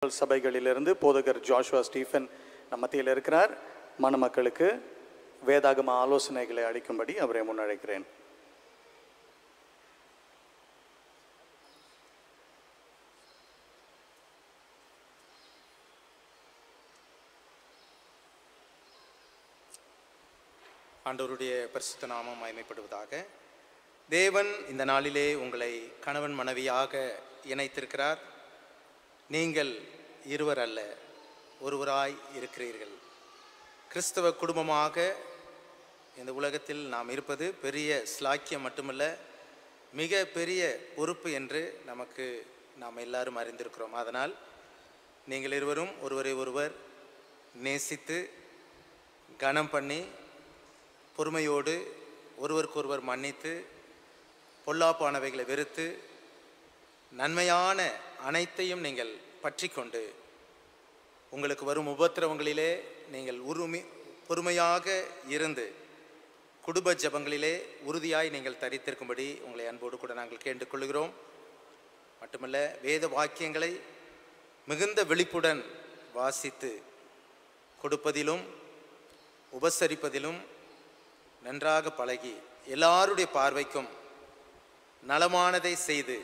சபைகளிலிருந்து போதகர் Joshua Stephen நம் மத்தியில் இருக்கிறார் மணமக்களுக்கு வேதாகம ஆலோசனைகளை அளிக்கும்படி அவரை முன்னழைக்கிறேன் ஆண்டவருடைய பரிசுத்த நாமம் மகிமைப்படுவதாக தேவன் இந்த நாளிலே உங்களை கணவன் மனைவியாக இணைத்திருக்கிறார் நீங்கள் இருவர் அல்ல ஒருவராய் இருக்கிறீர்கள் கிறிஸ்தவ குடும்பமாக இந்த உலகத்தில் நாம் இருப்பது பெரிய ஸ்லாக்கியம் மட்டுமல்ல மிக பெரிய பொறுப்பு என்று நமக்கு நாம் எல்லாரும் அறிந்திருக்கிறோம் அதனால் நீங்கள் இருவரும் ஒருவரை ஒருவர் நேசித்து கனம் பண்ணி பொறுமையோடு ஒருவருக்கொருவர் மன்னித்து பொல்லாப்பானவைகளை வெறுத்து நன்மையான அனைத்தையும் நீங்கள் பற்றி கொண்டு உங்களுக்கு வரும் உபத்திரவங்களிலே நீங்கள் உருமி பொறுமையாக இருந்து குடும்ப ஜெபங்களிலே உறுதியாய் நீங்கள் தரித்திருக்கும்படி உங்களை அன்போடு கூட நாங்கள் கேட்டுக்கொள்கிறோம் மட்டுமல்ல வேத வாக்கியங்களை மிகுந்த விழிப்புடன் வாசித்து கொடுப்பதிலும் உபசரிப்பதிலும் நன்றாக பழகி எல்லாருடைய பார்வைக்கும் நலமானதை செய்து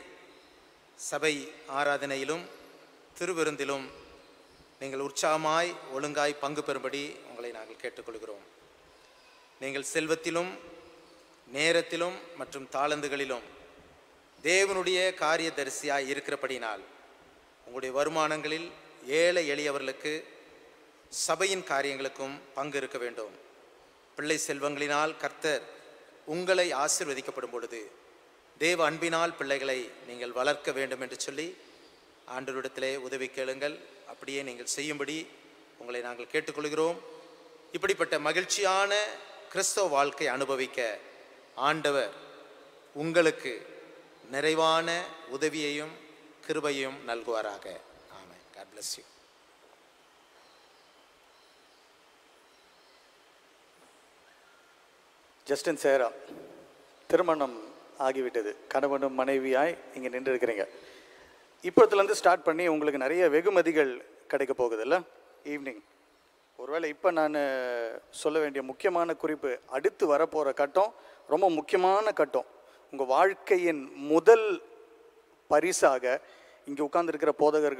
சபை ஆராதனையிலும் திருவிருந்திலும் நீங்கள் உற்சாகமாய் ஒழுங்காய் பங்கு பெறும்படி உங்களை நாங்கள் கேட்டுக்கொள்கிறோம் நீங்கள் செல்வத்திலும் நேரத்திலும் மற்றும் தாளந்துகளிலும் தேவனுடைய காரியதரிசியாய் இருக்கிறபடினால் உங்களுடைய வருமானங்களில் ஏழை எளியவர்களுக்கு சபையின் காரியங்களுக்கும் பங்கு இருக்க வேண்டும் பிள்ளை செல்வங்களினால் கர்த்தர் உங்களை ஆசிர்வதிக்கப்படும் பொழுது தேவ அன்பினால் பிள்ளைகளை நீங்கள் வளர்க்க வேண்டும் என்று சொல்லி ஆண்டவரிடத்திலே உதவி கேளுங்கள் அப்படியே நீங்கள் செய்யும்படி உங்களை நாங்கள் கேட்டுக்கொள்கிறோம் இப்படிப்பட்ட மகிழ்ச்சியான கிறிஸ்தவ வாழ்க்கை அனுபவிக்க ஆண்டவர் உங்களுக்கு நிறைவான உதவியையும் கிருபையும் நல்குவாராக amen God bless you Justin Sarah திருமணம் ஆகிவிட்டது கணவனும் மனைவியாய் இங்கே நின்று இருக்கிறீங்க இப்போத்துலேருந்து ஸ்டார்ட் பண்ணி உங்களுக்கு நிறைய வெகுமதிகள் கிடைக்க போகுதுல்ல ஈவினிங் ஒருவேளை இப்போ நான் சொல்ல வேண்டிய முக்கியமான குறிப்பு அடுத்து வரப்போகிற கட்டம் ரொம்ப முக்கியமான கட்டம் உங்கள் வாழ்க்கையின் முதல் பரிசாக இங்கே உட்கார்ந்திருக்கிற போதகர்கள்